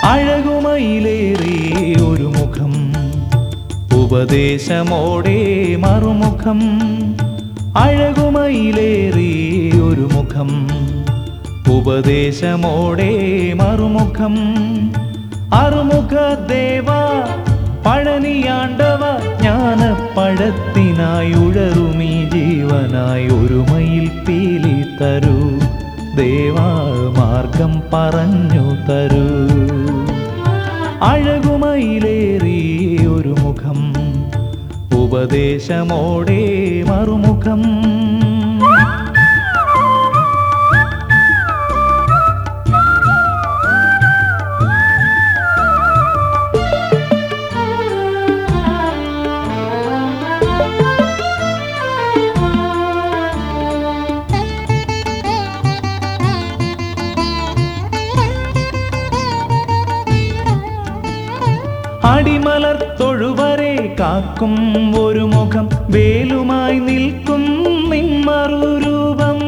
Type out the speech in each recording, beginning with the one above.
അഴകുമയിലേറി ഒരു മുഖം ഉപദേശമോടെ മറുമുഖം അഴകുമയിലേറി ഒരു മുഖം ഉപദേശമോടെ മറുമുഖം അറുമുഖ ദേവ പഴനിയാണ്ടവ ജ്ഞാനപ്പഴത്തിനായി ഉഴറുമീ ജീവനായി ഒരു മയിൽ പീലി തരൂ ദേവാ മാർഗം പറഞ്ഞു തരൂ അഴകുമയിലേറി ഒരു മുഖം ഉപദേശമോടെ മറുമുഖം അടിമലർ തൊഴുവരെ കാക്കും ഒരു മുഖം വേലുമായി നിൽക്കും നിന്മറുരൂപം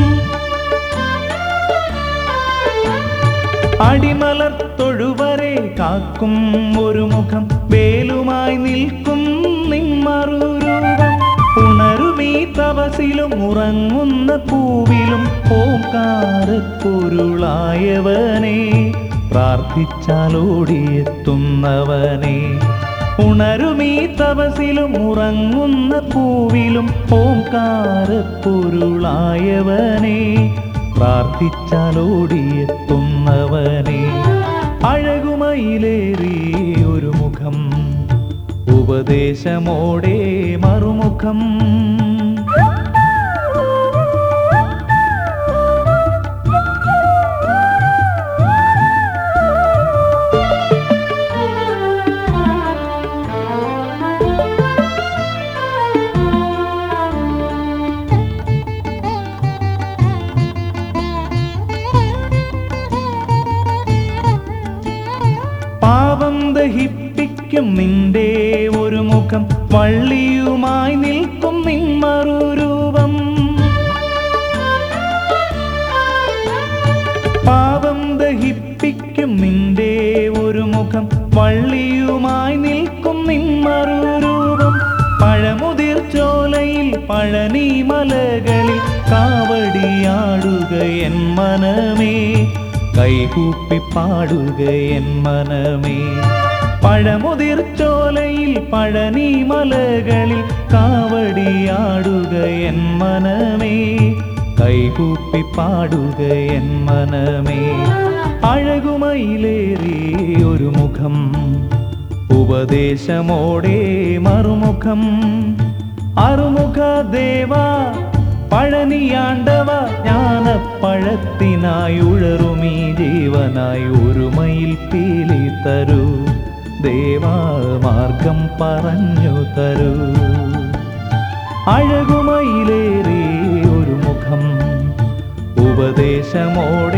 അടിമലർ തൊഴുവരെ കാക്കും ഒരു മുഖം വേലുമായി നിൽക്കും നിന്മറുരൂപം ഉണരുമീ തപസിലും ഉറങ്ങുന്ന പൂവിലും ഓംകാരപ്പൊരുളായവനെ പ്രാർത്ഥിച്ചാലോടിയെത്തുന്നവനെ ഉണരുമീ തപസിലും ഉറങ്ങുന്ന പൂവിലും ഓംകാരപ്പൊരുളായവനെ പ്രാർത്ഥിച്ചാലോടിയെത്തുന്നവനെ അഴകുമയിലേറി ഒരു മുഖം ഉപദേശമോടെ മറുമുഖം പാപം ദഹിപ്പിക്കും നിന്റെ ഒരു മുഖം വള്ളിയുമായി നിൽക്കും നിന്മറുരൂപം പാപം ദഹിപ്പിക്കും നിന്റെ ഒരു മുഖം വള്ളിയുമായി നിൽക്കും നിന്മറുരൂപം പഴമുതിർ ചോലയിൽ പഴനി മലകളിൽ കാവടിയാടുക എൻ മനമേ കൈകൂപ്പി പാടുക എൻ മനമേ പഴമുതിർ ചോലയിൽ പഴനി മലകളിൽ കാവടിയാടുക എൻ മനമേ കൈകൂപ്പി പാടുക എൻ മനമേ അഴകുമയിലേറി ഒരു മുഖം ഉപദേശമോടെ മറുമുഖം അറുമുഖ ദേവ പഴനിയാണ്ടവ ജ്ഞാനപ്പഴത്തിനായി ഉഴറുമീ ജീവനായി ഒരു മയിൽ പീലി തരൂ ദേവാ മാർഗം പറഞ്ഞു തരൂ അഴകുമയിലേറി ഒരു മുഖം ഉപദേശമോടെ